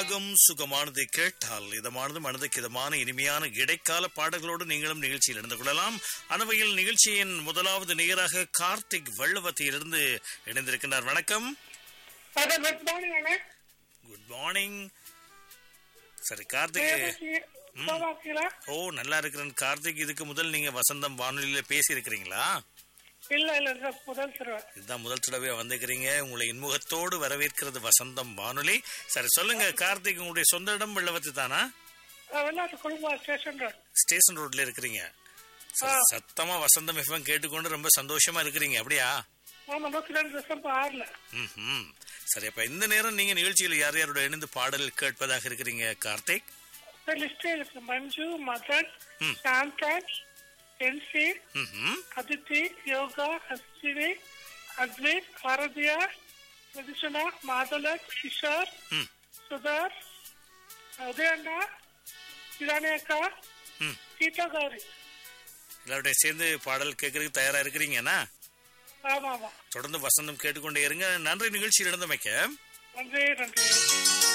ராகம் சுகமானதை கேட்டால் இதமானது மனதுக்கு இதமான இனிமையான இடைக்கால பாடல்களோடு நீங்களும் நிகழ்ச்சியில் இணைந்து கொள்ளலாம் அனவையில் நிகழ்ச்சியின் முதலாவது நேராக கார்த்திக் வெள்ளவத்தியிலிருந்து இணைந்திருக்கின்றார் வணக்கம் அட குட் மார்னிங் அண்ணே குட் மார்னிங் சரி கார்த்திக் சோமாக்கிங்களா ஓ நல்லா இருக்கிறேன் கார்த்திக் இதுக்கு முதல் நீங்க வசந்தம் வானொலியில பேசி இருக்கிறீங்களா இல்ல இல்ல சார் முதல் தடவை இதுதான் முதல் தடவை வந்திருக்கிறீங்க உங்களை இன்முகத்தோடு வரவேற்கிறது வசந்தம் வானொலி சரி சொல்லுங்க கார்த்திக் உங்களுடைய சொந்த இடம் வெள்ளவத்து தானா வெளிநாட்டு குழுமா ஸ்டேஷன் ரோட் ஸ்டேஷன் ரோட்ல இருக்கிறீங்க சரி, சத்தமா வசந்தம் எஃப்எம் கேட்டுக்கொண்டு ரொம்ப சந்தோஷமா இருக்கிறீங்க அப்படியா ஆமா நூத்தி ரெண்டு டிசம்பர் ஆறுல ம்ஹும். சரி அப்ப இந்த நேரம் நீங்க நிகழ்ச்சியில் யார் யாரோட இணைந்து பாடல் கேட்பதாக இருக்கிறீங்க கார்த்திக் லிஸ்டே இருக்கு மஞ்சு மதன் ம். சாந்தாஜ் என்சி ம்ஹும். அதித்தி யோகா ஹஸ்தினி அத்வைத் பாரதியா மதுசனா மாதலன் கிஷோர் ம். சுதர் உதயண்ணா இரானி அக்கா ம். கீதா கௌரி எல்லாருடைய சேர்ந்து பாடல் கேட்கறதுக்கு தயாரா இருக்கிறீங்கன்னா ஆமா ஆமா தொடர்ந்து வசந்தம் கேட்டுக்கொண்டே இருங்க நன்றி நிகழ்ச்சியில் இருந்தமைக்க நன்றி நன்றி